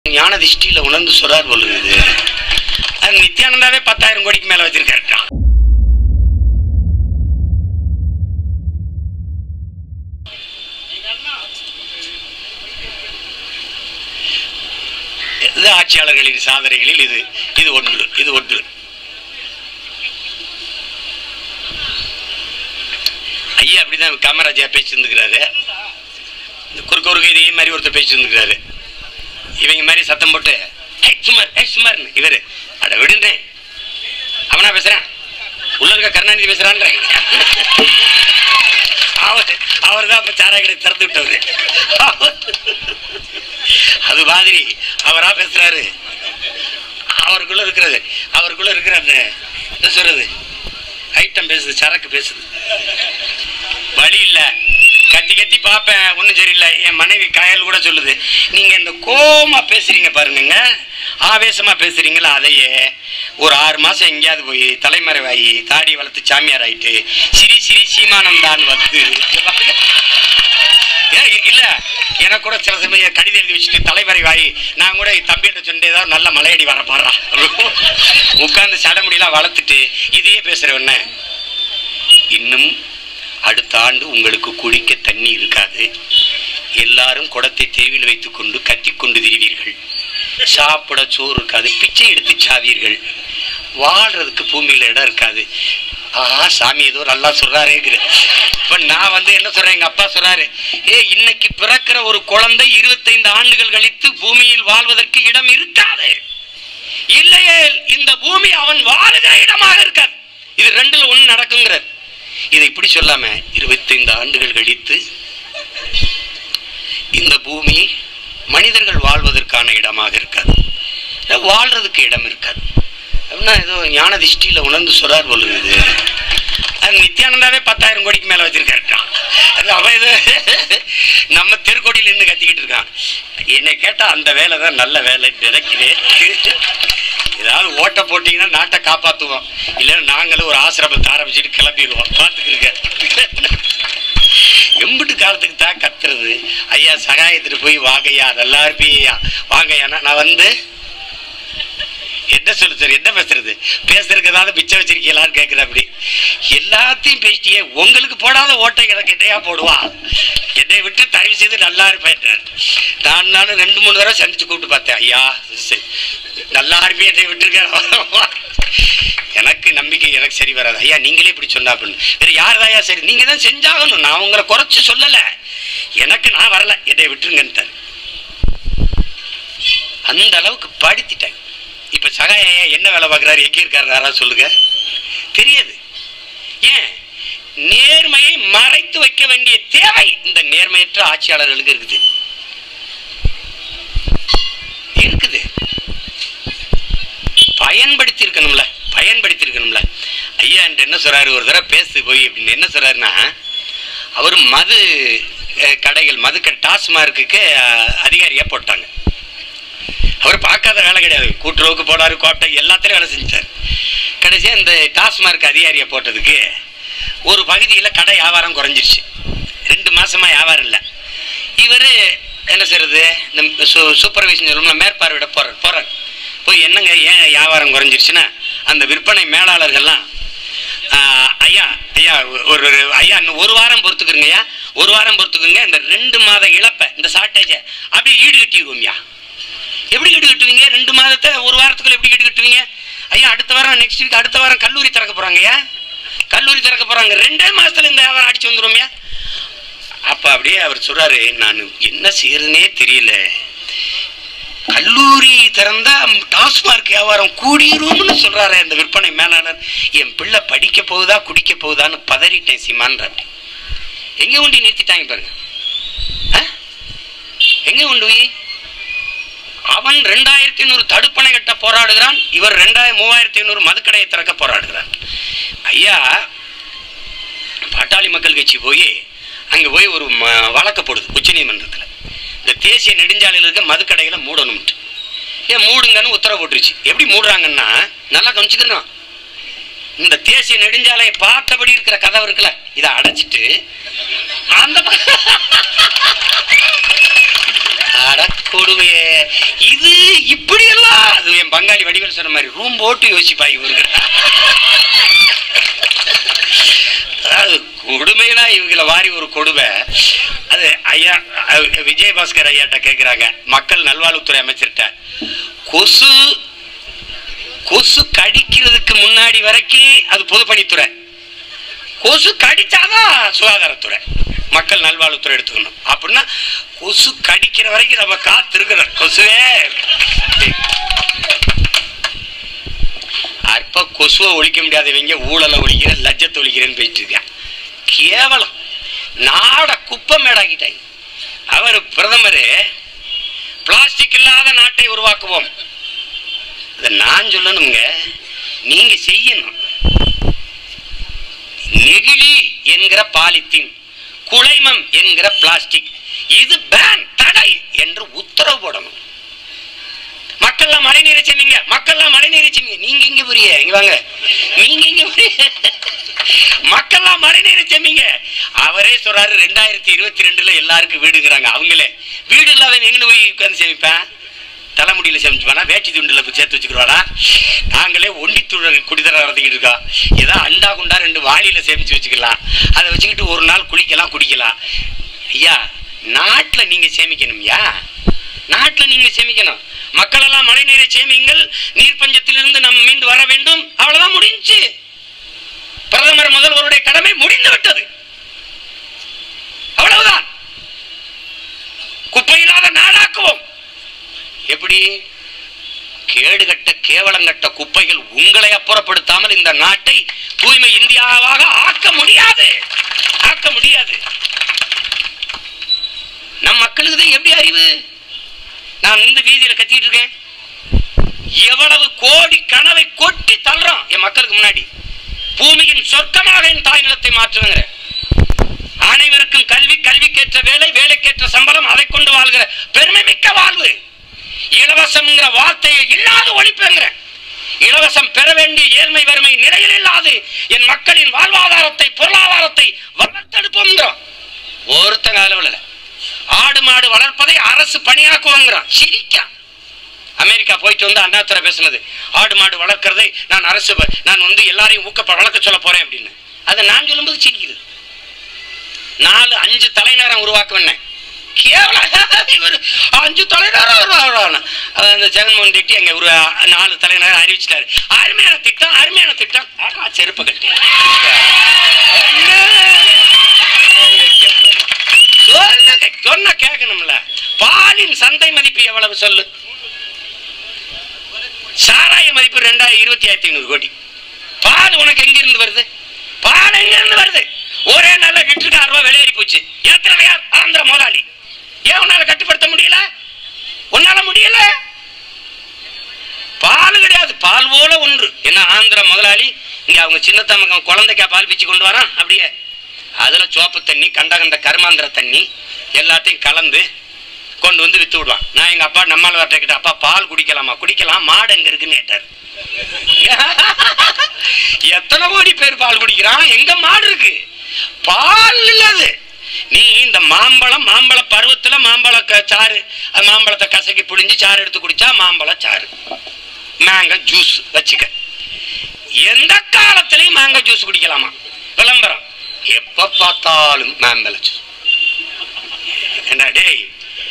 ஞான திஷ்டியில உணர்ந்து சொல்றார் போல இருக்குது அது நித்யானந்தாவே பத்தாயிரம் கோடிக்கு மேல வச்சிருக்காரு இது ஆட்சியாளர்களின் சாதனைகளில் இது இது ஒன்று இது ஒன்று ஐயா அப்படிதான் காமராஜா பேசியிருந்துக்கிறாரு இந்த குறுக்க குறுக்க இதே மாதிரி ஒருத்தர் பேசியிருந்துக்கிறாரு இவங்க மாதிரி சத்தம் போட்டு "ஏய், சுமார் ஏய் சுமார்னு இவரு அட விடுன்றேன் அவனா பேசுறான் உள்ள இருக்க கருணாநிதி பேசுறான்ற அவர் அவர் தான் இப்ப சாராயக்கடை திறந்து விட்டவரு அது மாதிரி அவரா பேசுறாரு அவருக்குள்ள இருக்கிறது அவருக்குள்ள இருக்கிற அந்த என்ன சொல்றது ஐட்டம் பேசுது சரக்கு பேசுது வழி இல்லை கத்தி கத்தி பார்ப்பேன் ஒன்றும் சரியில்லை என் மனைவி காயல் கூட சொல்லுது நீங்கள் இந்த கோமா பேசுறீங்க பாருங்க ஆவேசமாக பேசுறீங்களா அதையே ஒரு ஆறு மாதம் எங்கேயாவது போய் தலைமறைவாகி தாடி வளர்த்து சாமியார் ஆயிட்டு சிரி சிரி சீமானம் தான் வந்து ஏ இல்ல எனக்கு கூட சில சமயம் கடிதம் எழுதி வச்சுட்டு தலைமறைவாகி நான் கூட என் தம்பிகிட்ட சொன்னே ஏதாவது நல்ல மலையடி வர பாடுறா உட்கார்ந்து சடமுடியெல்லாம் வளர்த்துட்டு இதையே பேசுறவன இன்னும் அடுத்த ஆண்டு உங்களுக்கு குடிக்க தண்ணி இருக்காது எல்லாரும் குடத்தை தேவில் வைத்துக்கொண்டு கத்திக்கொண்டு திரிவீர்கள் சாப்பிட சோறு இருக்காது பிச்சை எடுத்து சாவீர்கள் வாழ்றதுக்கு பூமியில இடம் இருக்காது ஆஹா சாமி ஏதோ நல்லா சொல்றாரேங்கிற இப்ப நான் வந்து என்ன சொல்றேன் எங்க அப்பா சொல்றாரு ஏ இன்னைக்கு பிறக்கிற ஒரு குழந்தை இருபத்தைந்து ஆண்டுகள் கழித்து பூமியில் வாழ்வதற்கு இடம் இருக்காது இல்லையே இந்த பூமி அவன் வாழுகிற இடமாக இருக்காது இது ரெண்டுல ஒண்ணு நடக்குங்கிறார் இதை இப்படி சொல்லாம இருபத்தைந்து ஆண்டுகள் கழித்து இந்த பூமி மனிதர்கள் வாழ்வதற்கான இடமாக இருக்காது இல்ல வாழ்றதுக்கு இடம் இருக்காது அப்படின்னா ஏதோ ஞான திஷ்டியில உணர்ந்து சொல்றார் போல இருக்குது அது நித்யானந்தாவே பத்தாயிரம் கோடிக்கு மேல வச்சிருக்காருக்கான் அது அவன் இது நம்ம தெருக்கோடியில் நின்று கத்திக்கிட்டு இருக்கான் என்னை கேட்டா அந்த வேலை தான் நல்ல வேலை நினைக்கிறேன் ஏதாவது ஓட்ட போட்டீங்கன்னா நாட்டை காப்பாத்துவோம் இல்லைன்னா நாங்களும் ஒரு ஆசிரமத்தை ஆரம்பிச்சுட்டு கிளம்பிடுவோம் பார்த்துக்கிருக்க எம்பிட்டு காலத்துக்கு தான் கத்துறது ஐயா சகாயத்துட்டு போய் வாங்கய்யா நல்லா இருப்பியா வாங்கய்யானா நான் வந்து என்ன சொல்லு சார் என்ன பேசுறது பேசுறதுக்கு ஏதாவது மிச்சம் வச்சிருக்கீங்களான்னு கேட்குற அப்படி எல்லாத்தையும் பேசிட்டியே உங்களுக்கு போடாத ஓட்டை எனக்கு என்னையா போடுவா என்னை விட்டு தயவு செய்து நல்லா இருப்பேன் நான் நானும் ரெண்டு மூணு தடவை சந்திச்சு கூப்பிட்டு பார்த்தேன் ஐயா சரி, நல்லா இருப்பேன் என்னை விட்டுருக்கேன் எனக்கு நம்பிக்கை எனக்கு சரி வராது ஐயா நீங்களே இப்படி சொன்னா அப்படின்னு வேற யார் ஐயா சரி நீங்க தான் செஞ்சாகணும் நான் உங்களை குறைச்சு சொல்லல எனக்கு நான் வரல என்னை விட்டுருங்கன்ட்டார் அந்த அளவுக்கு படுத்திட்டாங்க இப்ப சகாய ஐயா என்ன வேலை பார்க்குறாரு எங்கே இருக்காரு யாராவது சொல்லுங்க தெரியாது ஏன் நேர்மையை மறைத்து வைக்க வேண்டிய தேவை இந்த நேர்மையற்ற ஆட்சியாளர்களுக்கு இருக்குது இருக்குது பயன்படுத்தி இருக்கணும்ல பயன்படுத்தி இருக்கணும்ல ஐயா என்கிட்ட என்ன சொல்றாரு ஒரு தடவை பேசு போய் அப்படின்னு என்ன சொல்றாருன்னா அவர் மது அஹ், கடைகள் மது கடை டாஸ்மார்க்குக்கு அஹ், அதிகாரியா போட்டாங்க அவர் பார்க்காத வேலை கிடையாது கூட்டுறவுக்கு போனாரு கோட்டை எல்லாத்துலயும் வேலை செஞ்சார் கடைசியா இந்த டாஸ்மார்க் அதிகாரியை போட்டதுக்கு ஒரு பகுதியில் கடை வியாபாரம் குறைஞ்சிருச்சு ரெண்டு மாசமா வியாபாரம் இல்லை இவர் என்ன செய்யறது இந்த சூ- சூப்பர்வைசன் சொல்லும்ல மேற்பார்வையிட போறார் போறார் போய் என்னங்க ஏன் வியாபாரம் குறைஞ்சிருச்சுன்னா அந்த விற்பனை மேலாளர்கள்லாம் ஆஹ், ஐயா ஐயா ஒரு ஒரு ஐயா இன்னும் ஒரு வாரம் பொறுத்துக்குங்க ஐயா ஒரு வாரம் பொறுத்துக்குங்க இந்த ரெண்டு மாத இழப்பை இந்த ஷார்ட்டேஜை அப்படியே ஈடு கட்டிடுவோம்யா எப்படி ஈடு கட்டுவீங்க ரெண்டு மாதத்தை ஒரு வாரத்துக்குள்ள எப்படி ஈடு கட்டுவீங்க ஐயா அடுத்த வாரம் நெக்ஸ்ட் வீக் அடுத்த வாரம் கல்லூரி திறக்க போறாங்க ஐயா கல்லூரி திறக்க போறாங்க ரெண்டே மாசத்துல இந்த வியாபாரம் அடிச்சு வந்துருவோம்யா அப்ப அப்படியே அவர் சொல்றாரு நான் என்ன செய்யறதுனே தெரியல கல்லூரி திறந்தா டாஸ்மார்க் வியாபாரம் கூடிரும்னு சொல்றாரு அந்த விற்பனை மேலாளர் என் பிள்ளை படிக்க போகுதா குடிக்க போகுதான்னு பதறிட்டேன் சீமான்ற அப்படி எங்க கொண்டு நிறுத்திட்டாங்க பாருங்க ஆ? எங்க கொண்டு போய் அவன் ரெண்டாயிரத்தி ஐநூறு தடுப்பணை கட்ட போராடுகிறான் இவர் ரெண்டாயிரம் மூவாயிரத்தி ஐநூறு மதுக்கடையை திறக்க போராடுகிறார் ஐயா பாட்டாளி மக்கள் கட்சி போய் அங்க போய் ஒரு ம- வழக்கு போடுது உச்சநீதிமன்றத்தில் இந்த தேசிய நெடுஞ்சாலையில் இருக்க மதுக்கடைகளை மூடணும்ட்டு ஏன் மூடுங்கன்னு உத்தரவு போட்டுருச்சு எப்படி மூடுறாங்கன்னா நல்லா கவனிச்சுக்கணும் இந்த தேசிய நெடுஞ்சாலையை பார்த்தபடி இருக்கிற கதவு இருக்குல்ல இதை அடைச்சிட்டு அந்த ப- அட கொடுமையே இது இப்படியெல்லாம் அது என் பங்காளி வடிவேல் சொன்ன மாதிரி ரூம் போட்டு யோசிப்பா இவருக்கு அதாவது கொடுமைனா இவங்கள வாரி ஒரு கொடுமை அது ஐயா அஹ், விஜயபாஸ்கர் ஐயாட்ட கேட்குறாங்க மக்கள் நல்வாழ்வுத்துறை அமைச்சர்கிட்ட கொசு கொசு கடிக்கிறதுக்கு முன்னாடி வரைக்கும் அது பொதுப்பணித்துறை கொசு கடிச்சாதான் சுகாதாரத்துறை மக்கள் நல்வாழ்வுத்துறை எடுத்துக்கணும் அப்படின்னா கொசு கடிக்கிற வரைக்கும் நம்ம காத்து இருக்கிறோம் கொசுவே அற்ப கொசுவை ஒழிக்க முடியாதவங்க ஊழலை ஒழிக்கிற லஜ்ஜத்தை ஒழிக்கிறேன்னு போயிட்டு இருக்கான் கேவலம் நாட குப்பை மேடாக்கிட்டாங்க அவர் பிரதமர் பிளாஸ்டிக் இல்லாத நாட்டை உருவாக்குவோம் இதை நான் சொல்லணுங்க நீங்க செய்யணும் நெகிழி என்கிற பாலித்தீன் குளைமம் என்கிற பிளாஸ்டிக் இது பேன் தடை என்று உத்தரவு போடணும் மக்கள்லாம் மழை நீரை சென்னீங்க மக்கள்லாம் மழை நீரை சென்னீங்க நீங்க இங்க புரிய இங்க வாங்க நீங்க இங்க புரிய மக்கள்லாம் மழை நீரை சென்னீங்க அவரே சொல்றாரு ரெண்டாயிரத்தி இருபத்தி ரெண்டுல எல்லாருக்கும் வீடுங்கிறாங்க அவங்களே வீடு இல்லாதவன் எங்கன்னு போய் உட்கார்ந்து சேமிப்பேன் தலைமுடியில சேமிச்சுப்பானா வேட்டி துண்டுல போய் சேர்த்து வச்சுக்கிறானா நாங்களே ஒண்டி துழல் குடிதர நடத்திக்கிட்டு இருக்கோம் ஏதோ அண்டா குண்டா ரெண்டு வாளியில சேமிச்சு வச்சுக்கலாம் அதை வச்சுக்கிட்டு ஒரு நாள் குளிக்கலாம் குடிக்கலாம் ஐயா நாட்டுல நீங்க சேமிக்கணும்யா நாட்டுல நீங்க சேமிக்கணும் மக்கள் எல்லாம் மழை நீரை சேமிங்கள் நீர் பஞ்சத்திலிருந்து நாம் மீண்டு வர வேண்டும் அவ்வளவுதான் முடிஞ்சு பிரதமர் முதல்வருடைய கடமை முடிந்து விட்டது அவ்வளவுதான் குப்பை இல்லாத நாடாக்குவோம் எப்படி கேடுகட்ட கேவலங்கட்ட குப்பைகள் உங்களை அப்புறப்படுத்தாமல் இந்த நாட்டை தூய்மை இந்தியாவாக ஆக்க முடியாது ஆக்க முடியாது நம் மக்களுக்கு தான் எப்படி அறிவு நான் இந்த வீதியில கத்திட்டு இருக்கேன் எவ்வளவு கோடி கனவை கொட்டி தள்ளுறோம் என் மக்களுக்கு முன்னாடி பூமியின் சொர்க்கமாக என் தாய் நிலத்தை மாற்றுங்கிற அனைவருக்கும் கல்வி கல்விக்கேற்ற வேலை வேலைக்கேற்ற சம்பளம் அதை கொண்டு வாழ்கிற பெருமை மிக்க வாழ்வு இலவசம்ங்கிற வார்த்தையை இல்லாத ஒழிப்புங்கிற இலவசம் பெற வேண்டிய ஏழ்மை வறுமை நிலையில் இல்லாது என் மக்களின் வாழ்வாதாரத்தை பொருளாதாரத்தை வளர்த்தெடுப்போங்கிறோம் ஒருத்தங்க அளவில் ஆடு மாடு வளர்ப்பதை அரசு பணியாக்குவோங்கிறான் சிரிக்கான் அமெரிக்கா போயிட்டு வந்து அண்ணாத்துறை பேசுனது ஆடு மாடு வளர்க்கறதை நான் அரசு ப- நான் வந்து எல்லாரையும் ஊக்கப்ப வளர்க்க சொல்ல போறேன் அப்படின்னு அதை நான் சொல்லும்போது சிரிக்குது நாலு அஞ்சு தலைநகரம் உருவாக்க வேணேன் கேவலம் இவர் அஞ்சு தலைநகரம் உருவாக்கணும். அது அந்த ஜெகன்மோகன் ரெட்டி அங்க ஒரு நாலு தலைநகரம் அறிவிச்சிட்டாரு அருமையான திட்டம் அருமையான திட்டம் ஆகா, செருப்பு கட்டி சொல்லுங்க சொன்ன கேட்கணும்ல பாலின் சந்தை மதிப்பு எவ்வளவு சொல்லு சாராய மதிப்பு ரெண்டாயிரம் இருபத்தி ஆயிரத்தி ஐநூறு கோடி பால் உனக்கு எங்க இருந்து வருது பால் எங்க இருந்து வருது ஒரே நல்ல லிட்டருக்கு ஆறு ரூபாய் விலையேறி போச்சு ஏத்துறவன் யார் ஆந்திர முதலாளி ஏன் உன்னால கட்டுப்படுத்த முடியல உன்னால முடியல பால் கிடையாது பால் போல ஒன்று என்ன ஆந்திர முதலாளி இங்க அவங்க சின்னத்தம்மங்க குழந்தைக்கா பால் பிச்சு கொண்டு வரான் அப்படியே அதுல சோப்பு தண்ணி கண்ட கண்ட கருமாந்திர தண்ணி எல்லாத்தையும் கலந்து கொண்டு வந்து வித்து விடுவான் நான் எங்க அப்பா நம்மால் வரட்ட கிட்ட அப்பா பால் குடிக்கலாமா குடிக்கலாம் மாடு எங்க இருக்குன்னு கேட்டார் எத்தனை கோடி பேர் பால் குடிக்கிறான் எங்க மாடு இருக்கு பால் இல்ல அது நீ இந்த மாம்பழம் மாம்பழ பருவத்துல மாம்பழ க- சாறு அது மாம்பழத்தை கசக்கி புழிஞ்சு சாறு எடுத்து குடிச்சா மாம்பழ சாறு மேங்க ஜூஸ் வச்சுக்க எந்த காலத்திலையும் மேங்க ஜூஸ் குடிக்கலாமா விளம்பரம் எப்ப பார்த்தாலும் மாம்பழ ஜூஸ் என்ன டேய்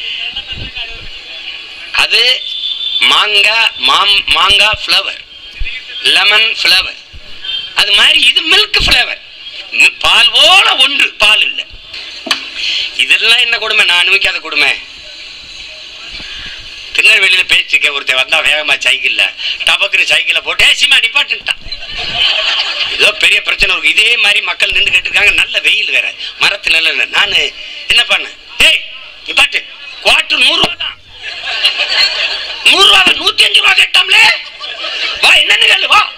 அது மாங்காய் மாம் மாங்காய் ஃப்ளவர் லெமன் ஃப்ளவர் அது மாதிரி இது மில்க் ஃப்ளவர் பால் போல ஒன்று பால் இல்லை இதெல்லாம் என்ன கொடுமை நான் அனுபவிக்காத கொடுமை திருநெல்வேலியில பேச்சுக்க ஒருத்தன் வந்தா வேகமா சைக்கிள்ல டபக்குன்னு சைக்கிளை போட்டு "ஏய், சீமா நிப்பாட்டுட்டான் ஏதோ பெரிய பிரச்சனை இருக்கு இதே மாதிரி மக்கள் நின்று கேட்டிருக்காங்க நல்ல வெயில் வேற மரத்து நில நான் என்ன பண்ணேன் டேய் நிப்பாட்டு குவார்டர் நூறு ரூபா தான் நூறு ரூபா தான், நூத்தி அஞ்சு ரூபா கேட்டாம்லே வா என்னன்னு கேளு வா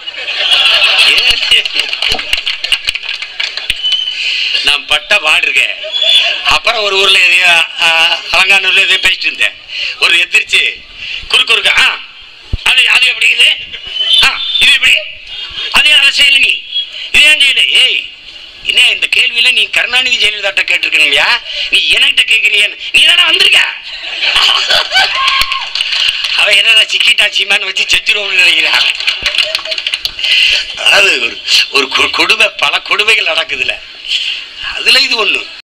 நான் பட்ட பாடு இருக்கேன் அப்புறம் ஒரு ஊர்ல எதையோ ஆ, அலங்காநல்லூர்ல எதையோ பேசிட்டு இருந்தேன் ஒரு எதிர்ச்சி குறுக்கு குறுக்க ஆ அது அது எப்படி இது ஆ இது எப்படி அது ஏன் அதை செய்யல நீ இது ஏன் செய்யல ஏய் என்ன இந்த கேள்வியில நீ கருணாநிதி ஜெயலலிதாட்ட கேட்டிருக்கணும்யா நீ என்கிட்ட கேட்கிறியன்னு நீ தானே வந்திருக்க அவன் என்னடா சிக்கிட்டா சீமான்னு வச்சு செஞ்சிருவோம்னு நினைக்கிறான் அதாவது ஒரு ஒரு கொ- கொடுமை பல கொடுமைகள் நடக்குதுல அதுல இது ஒண்ணு